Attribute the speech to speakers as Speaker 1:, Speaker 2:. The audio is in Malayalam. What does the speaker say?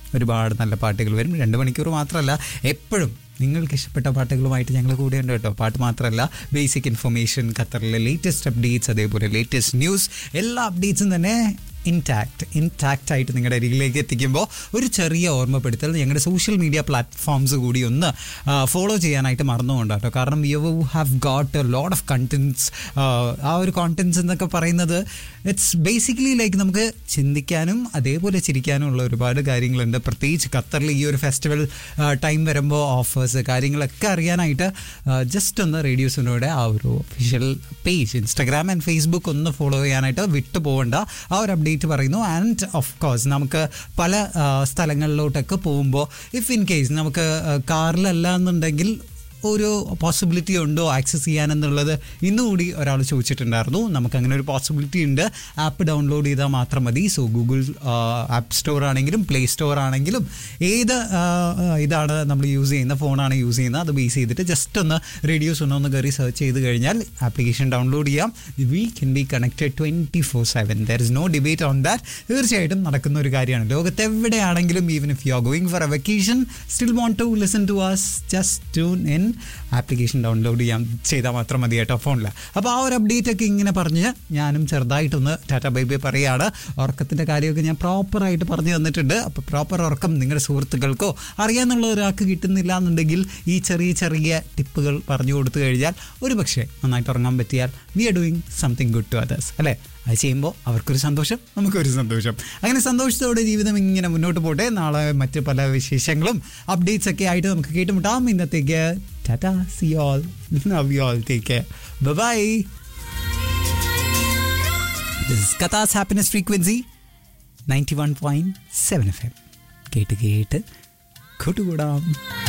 Speaker 1: ഒരുപാട് നല്ല പാട്ടുകൾ വരും രണ്ട് മണിക്കൂർ മാത്രമല്ല എപ്പോഴും നിങ്ങൾക്ക് ഇഷ്ടപ്പെട്ട പാട്ടുകളുമായിട്ട് ഞങ്ങൾ കൂടെ ഉണ്ട് കേട്ടോ പാട്ട് മാത്രമല്ല ബേസിക് ഇൻഫർമേഷൻ ഖത്തറിലെ ലേറ്റസ്റ്റ് അപ്ഡേറ്റ്സ് അതേപോലെ ലേറ്റസ്റ്റ് ന്യൂസ് എല്ലാ അപ്ഡേറ്റ്സും തന്നെ ഇൻടാക്ട് ഇൻടാക്റ്റ് ആയിട്ട് നിങ്ങളുടെ അരികിലേക്ക് എത്തിക്കുമ്പോൾ ഒരു ചെറിയ ഓർമ്മപ്പെടുത്തൽ ഞങ്ങളുടെ സോഷ്യൽ മീഡിയ പ്ലാറ്റ്ഫോംസ് കൂടി ഒന്ന് ഫോളോ ചെയ്യാനായിട്ട് മറന്നുകൊണ്ട് കേട്ടോ കാരണം you have got a lot of contents ആ ഒരു കോണ്ടൻസ് എന്നൊക്കെ പറയുന്നത് ഇറ്റ്സ് ബേസിക്കലി ലൈക്ക് നമുക്ക് ചിന്തിക്കാനും അതേപോലെ ചിരിക്കാനും ഉള്ള ഒരുപാട് കാര്യങ്ങളുണ്ട് പ്രത്യേകിച്ച് ഖത്തറിൽ ഈ ഒരു ഫെസ്റ്റിവൽ ടൈം വരുമ്പോൾ ഓഫേഴ്സ് കാര്യങ്ങളൊക്കെ അറിയാനായിട്ട് ജസ്റ്റ് ഒന്ന് റേഡിയോസിനോടെ ആ ഒരു official page Instagram and Facebook ഒന്ന് ഫോളോ ചെയ്യാനായിട്ട് വിട്ടു പോകണ്ട ആ ഒരു അപ്ഡേറ്റ് പറയുന്നു ആൻഡ് ഓഫ് കോഴ്സ് നമുക്ക് പല ആ, സ്ഥലങ്ങളിലോട്ടൊക്കെ പോകുമ്പോൾ ഇഫ് ഇൻ കേസ് നമുക്ക് കാറിലല്ല എന്നുണ്ടെങ്കിൽ ഒരു പോസിബിലിറ്റി ഉണ്ടോ ആക്സസ് ചെയ്യാനെന്നുള്ളത് ഇന്നുകൂടി ഒരാൾ ചോദിച്ചിട്ടുണ്ടായിരുന്നു നമുക്ക് അങ്ങനെ ഒരു പോസിബിലിറ്റി ഉണ്ട് ആപ്പ് ഡൗൺലോഡ് ചെയ്താൽ മാത്രം മതി സോ ഗൂഗിൾ ആപ്പ് സ്റ്റോർ ആണെങ്കിലും പ്ലേ സ്റ്റോർ ആണെങ്കിലും ഏത് ആ, ഇതാണ് നമ്മൾ യൂസ് ചെയ്യുന്ന ഫോണാണ് യൂസ് ചെയ്യുന്നത് അത് ബേസ് ചെയ്തിട്ട് ജസ്റ്റ് ഒന്ന് റേഡിയോസ് ഒന്ന് ഒന്ന് കയറി സെർച്ച് ചെയ്ത് കഴിഞ്ഞാൽ ആപ്ലിക്കേഷൻ ഡൗൺലോഡ് ചെയ്യാം we can be connected twenty four seven there is no debate on that തീർച്ചയായിട്ടും നടക്കുന്ന ഒരു കാര്യമാണ് ലോകത്ത് എവിടെയാണെങ്കിലും even if you are going for a vacation still want to listen to us just tune in application download ചെയ്യാൻ ചെയ്താൽ മാത്രം മതി കേട്ടോ ഫോണിൽ അപ്പോൾ ആ ഒരു അപ്ഡേറ്റ് ഒക്കെ ഇങ്ങനെ പറഞ്ഞ് ഞാനും ചെറുതായിട്ടൊന്ന് ടാറ്റ ബൈ ബൈ പറയുകയാണ് ഉറക്കത്തിൻ്റെ കാര്യമൊക്കെ ഞാൻ പ്രോപ്പറായിട്ട് പറഞ്ഞു തന്നിട്ടുണ്ട് അപ്പോൾ പ്രോപ്പർ ഉറക്കം നിങ്ങളുടെ സുഹൃത്തുക്കൾക്കോ അറിയാന്നുള്ള ഒരാൾക്ക് കിട്ടുന്നില്ല എന്നുണ്ടെങ്കിൽ ഈ ചെറിയ ചെറിയ ടിപ്പുകൾ പറഞ്ഞു കൊടുത്തു കഴിഞ്ഞാൽ ഒരു പക്ഷേ നന്നായിട്ട് ഉറങ്ങാൻ പറ്റിയാൽ we are doing something good to others അല്ലേ അത് ചെയ്യുമ്പോൾ അവർക്കൊരു സന്തോഷം നമുക്കൊരു സന്തോഷം അങ്ങനെ സന്തോഷത്തോടെ ജീവിതം ഇങ്ങനെ മുന്നോട്ട് പോട്ടെ നാളെ മറ്റ് പല വിശേഷങ്ങളും അപ്ഡേറ്റ്സ് ഒക്കെ ആയിട്ട് നമുക്ക് കേട്ടുമുട്ടാം ഇന്നത്തേക്ക് tata see all love you all take care bye this is Qatar's happiness frequency ninety one point seven F M കേട്ട് കേട്ട് കൂട്ടുകൂടാം